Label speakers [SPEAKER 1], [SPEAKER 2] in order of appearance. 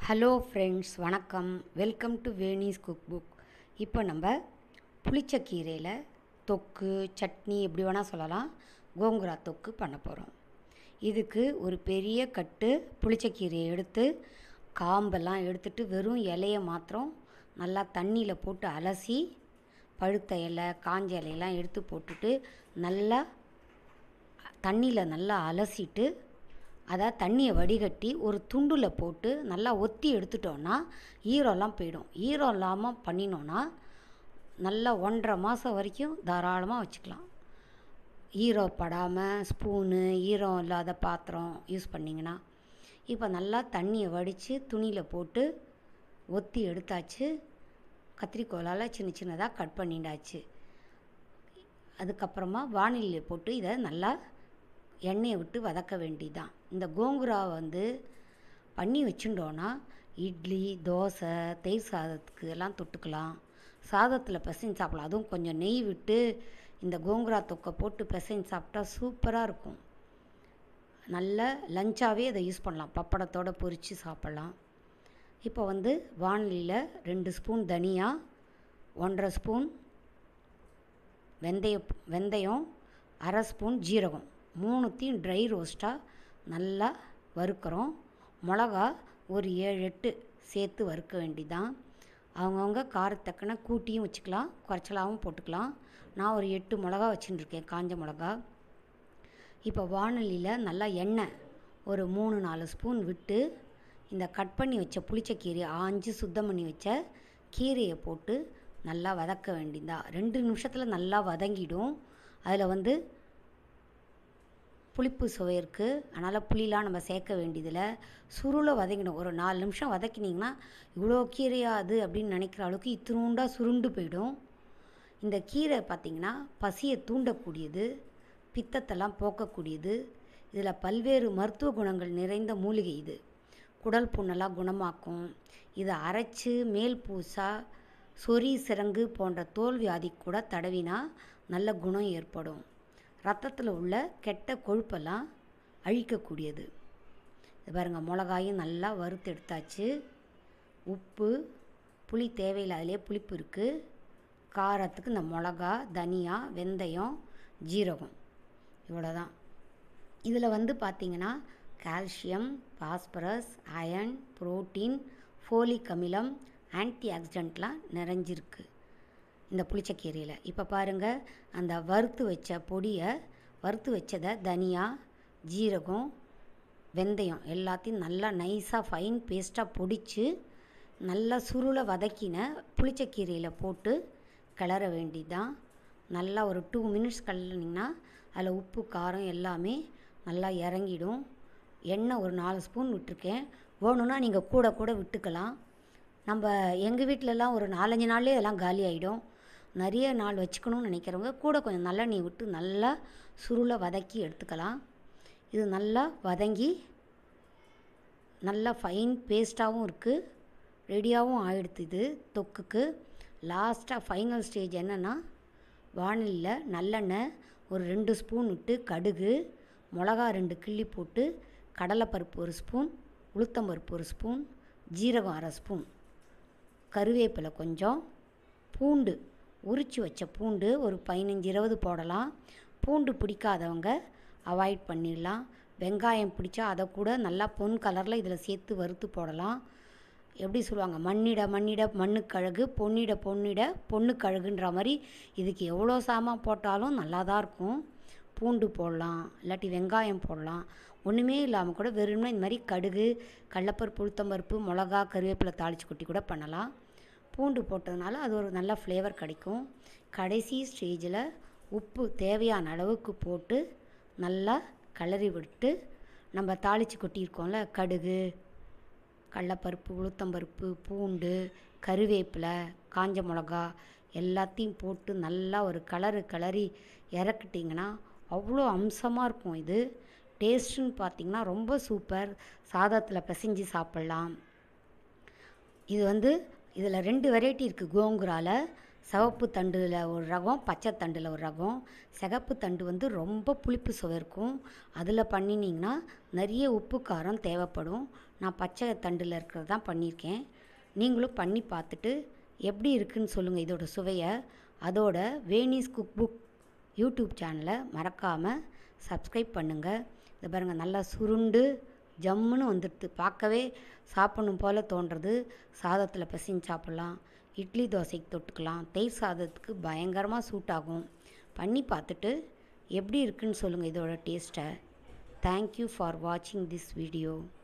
[SPEAKER 1] hello friends வணக்கம் welcome to வேணிஸ் cook book இப்போ நம்ம புளிச்சக்கீரையில் தொக்கு சட்னி எப்படி வேணால் சொல்லலாம் கோங்குரா தொக்கு பண்ண போகிறோம் இதுக்கு ஒரு பெரிய கட்டு புளிச்சக்கீரையை எடுத்து காம்பெல்லாம் எடுத்துட்டு வெறும் இலையை மாத்திரம் நல்லா தண்ணியில் போட்டு அலசி பழுத்த இலை காஞ்ச இலையெல்லாம் எடுத்து போட்டுட்டு நல்லா தண்ணியில் நல்லா அலசிட்டு அதை தண்ணியை வடிகட்டி ஒரு துண்டில் போட்டு நல்லா ஒத்தி எடுத்துட்டோன்னா ஈரம்லாம் போயிடும் ஈரம் இல்லாமல் பண்ணினோன்னா நல்லா ஒன்றரை மாதம் வரைக்கும் தாராளமாக வச்சுக்கலாம் ஈரம் படாமல் ஸ்பூனு ஈரம் இல்லாத பாத்திரம் யூஸ் பண்ணிங்கன்னா இப்போ நல்லா தண்ணியை வடித்து துணியில் போட்டு ஒத்தி எடுத்தாச்சு கத்திரிக்கோலால் சின்ன சின்னதாக கட் பண்ணிட்டாச்சு அதுக்கப்புறமா வானிலையில் போட்டு இதை நல்லா எண்ணெயை விட்டு வதக்க வேண்டியதான் இந்த கோங்குரா வந்து பண்ணி வச்சுட்டோன்னா இட்லி தோசை தயிர் சாதத்துக்கு எல்லாம் தொட்டுக்கலாம் சாதத்தில் பிசைஞ்சு சாப்பிடலாம் அதுவும் கொஞ்சம் நெய் விட்டு இந்த கோங்குரா தொக்கை போட்டு பிசைஞ்சு சாப்பிட்டா சூப்பராக இருக்கும் நல்ல லஞ்சாகவே அதை யூஸ் பண்ணலாம் பப்படத்தோடு பொரித்து சாப்பிட்லாம் இப்போ வந்து வானிலையில் ரெண்டு ஸ்பூன் தனியா ஒன்றரை ஸ்பூன் வெந்தய வெந்தயம் அரை ஸ்பூன் ஜீரகம் மூணுத்தையும் ட்ரை ரோஸ்ட்டாக நல்லா வறுக்கிறோம் மிளகா ஒரு ஏழு எட்டு சேர்த்து வறுக்க வேண்டிதான் அவங்கவுங்க காரத்தக்கன கூட்டியும் வச்சுக்கலாம் குறைச்சலாகவும் போட்டுக்கலாம் நான் ஒரு எட்டு மிளகா வச்சுட்டுருக்கேன் காஞ்ச மிளகா இப்போ வானொலியில் நல்லா எண்ணெய் ஒரு மூணு நாலு ஸ்பூன் விட்டு இந்த கட் பண்ணி வச்ச புளிச்ச கீரை ஆஞ்சு சுத்தம் பண்ணி வச்ச கீரையை போட்டு நல்லா வதக்க வேண்டியதான் ரெண்டு நிமிஷத்தில் நல்லா வதங்கிடும் அதில் வந்து புளிப்பு சுவை இருக்குது அதனால் புளிலாம் நம்ம சேர்க்க வேண்டியதில்லை சுருளை வதங்கிடும் ஒரு நாலு நிமிஷம் வதக்கினீங்கன்னா இவ்வளோ கீரையா அது அப்படின்னு நினைக்கிற அளவுக்கு இத்தினூண்டாக சுருண்டு போயிடும் இந்த கீரை பார்த்திங்கன்னா பசியை தூண்டக்கூடியது பித்தத்தெல்லாம் போக்கக்கூடியது இதில் பல்வேறு மருத்துவ குணங்கள் நிறைந்த மூலிகை இது குடல் புண்ணெல்லாம் குணமாக்கும் இதை அரைச்சி மேல் பூசா சொறி சிரங்கு போன்ற தோல் வியாதி கூட தடவினா நல்ல குணம் ஏற்படும் ரத்தத்தில் உள்ள கெட்ட கொழுப்பெல்லாம் அழிக்கக்கூடியது இது பாருங்கள் மிளகாயும் நல்லா வறுத்து எடுத்தாச்சு உப்பு புளி தேவையில்லை அதிலே புளிப்பு இருக்குது காரத்துக்கு இந்த மிளகா தனியா வெந்தயம் ஜீரகம் இவ்வளோதான் இதில் வந்து பார்த்திங்கன்னா calcium phosphorus iron protein folic அமிலம் ஆன்டி ஆக்சிடெண்ட்லாம் நிறைஞ்சிருக்கு இந்த புளிச்சக்கீரையில் இப்போ பாருங்கள் அந்த வறுத்து வச்ச பொடியை வறுத்து வச்சதை தனியா ஜீரகம் வெந்தயம் எல்லாத்தையும் நல்லா நைஸாக ஃபைன் பேஸ்ட்டாக பொடித்து நல்லா சுருளை வதக்கின புளிச்சக்கீரையில் போட்டு கிளற வேண்டியதான் நல்லா ஒரு டூ மினிட்ஸ் கலனிங்கன்னா அதில் உப்பு காரம் எல்லாமே நல்லா இறங்கிடும் எண்ணெய் ஒரு நாலு ஸ்பூன் விட்டுருக்கேன் வேணும்னா நீங்கள் கூட கூட விட்டுக்கலாம் நம்ம எங்கள் வீட்டிலலாம் ஒரு நாலஞ்சு நாள்லேயே இதெல்லாம் காலி ஆகிடும் நிறைய நாள் வச்சுக்கணும்னு நினைக்கிறவங்க கூட கொஞ்சம் நல்லெண்ணெய் விட்டு நல்லா சுருளை வதக்கி எடுத்துக்கலாம் இது நல்லா வதங்கி நல்லா ஃபைன் பேஸ்ட்டாகவும் இருக்குது ரெடியாகவும் ஆகிடுது இது தொக்குக்கு லாஸ்ட்டாக ஃபைனல் ஸ்டேஜ் என்னென்னா வானிலையில் நல்லெண்ணெய் ஒரு ரெண்டு ஸ்பூன் விட்டு கடுகு மிளகா ரெண்டு கிள்ளி போட்டு கடலைப்பருப்பு ஒரு ஸ்பூன் உளுத்தம்பருப்பு ஒரு ஸ்பூன் ஜீரகம் அரை ஸ்பூன் கருவேப்பிலை கொஞ்சம் பூண்டு உரித்து வச்ச பூண்டு ஒரு பதினஞ்சு இருபது போடலாம் பூண்டு பிடிக்காதவங்க அவாய்ட் பண்ணிடலாம் வெங்காயம் பிடிச்சா அதை கூட நல்லா பொன் கலரில் இதில் சேர்த்து வறுத்து போடலாம் எப்படி சொல்லுவாங்க மண்ணிட மண்ணிட மண்ணுக்கழகு பொன்னிட பொன்னிட பொண்ணுக்கழகுன்ற மாதிரி இதுக்கு எவ்வளோ சாமான் போட்டாலும் நல்லா தான் இருக்கும் பூண்டு போடலாம் இல்லாட்டி வெங்காயம் போடலாம் ஒன்றுமே இல்லாமல் கூட வெறும்னா இந்த மாதிரி கடுகு கடலப்பருப்பு உளுத்தம்பருப்பு மிளகா கருவேப்பிலை தாளித்து கொட்டி கூட பண்ணலாம் பூண்டு போட்டதுனால அது ஒரு நல்ல ஃப்ளேவர் கிடைக்கும் கடைசி ஸ்டேஜில் உப்பு தேவையான அளவுக்கு போட்டு நல்லா கிளறி விட்டு நம்ம தாளித்து கொட்டியிருக்கோம்ல கடுகு கடலப்பருப்பு உளுத்தம்பருப்பு பூண்டு கருவேப்பிலை காஞ்ச மிளகா எல்லாத்தையும் போட்டு நல்லா ஒரு கலரு கிளறி இறக்கிட்டிங்கன்னா அவ்வளோ அம்சமாக இருக்கும் இது டேஸ்ட்டுன்னு பார்த்திங்கன்னா ரொம்ப சூப்பர் சாதத்தில் பிசைஞ்சு சாப்பிட்லாம் இது வந்து இதில் ரெண்டு வெரைட்டி இருக்குது கோங்குராவில் சிவப்பு தண்டில் ஒரு ரகம் பச்சை தண்டில் ஒரு ரகம் சிகப்பு தண்டு வந்து ரொம்ப புளிப்பு சுவை இருக்கும் அதில் பண்ணினீங்கன்னா நிறைய உப்பு காரம் தேவைப்படும் நான் பச்சை தண்டில் இருக்கிறது தான் பண்ணியிருக்கேன் நீங்களும் பண்ணி பார்த்துட்டு எப்படி இருக்குன்னு சொல்லுங்கள் இதோட சுவையை அதோட வேணிஸ் குக் புக் யூடியூப் சேனலை மறக்காமல் சப்ஸ்கிரைப் பண்ணுங்கள் இது பாருங்கள் நல்லா சுருண்டு ஜம்முன்னு வந்துடுது பார்க்கவே சாப்பிடணும் போல் தோன்றது சாதத்தில் பிசைஞ்சு சாப்பிட்லாம் இட்லி தோசைக்கு தொட்டுக்கலாம் தயிர் சாதத்துக்கு பயங்கரமாக சூட் ஆகும் பண்ணி பார்த்துட்டு எப்படி இருக்குன்னு சொல்லுங்கள் இதோட டேஸ்ட்டை தேங்க்யூ ஃபார் வாட்சிங் திஸ் வீடியோ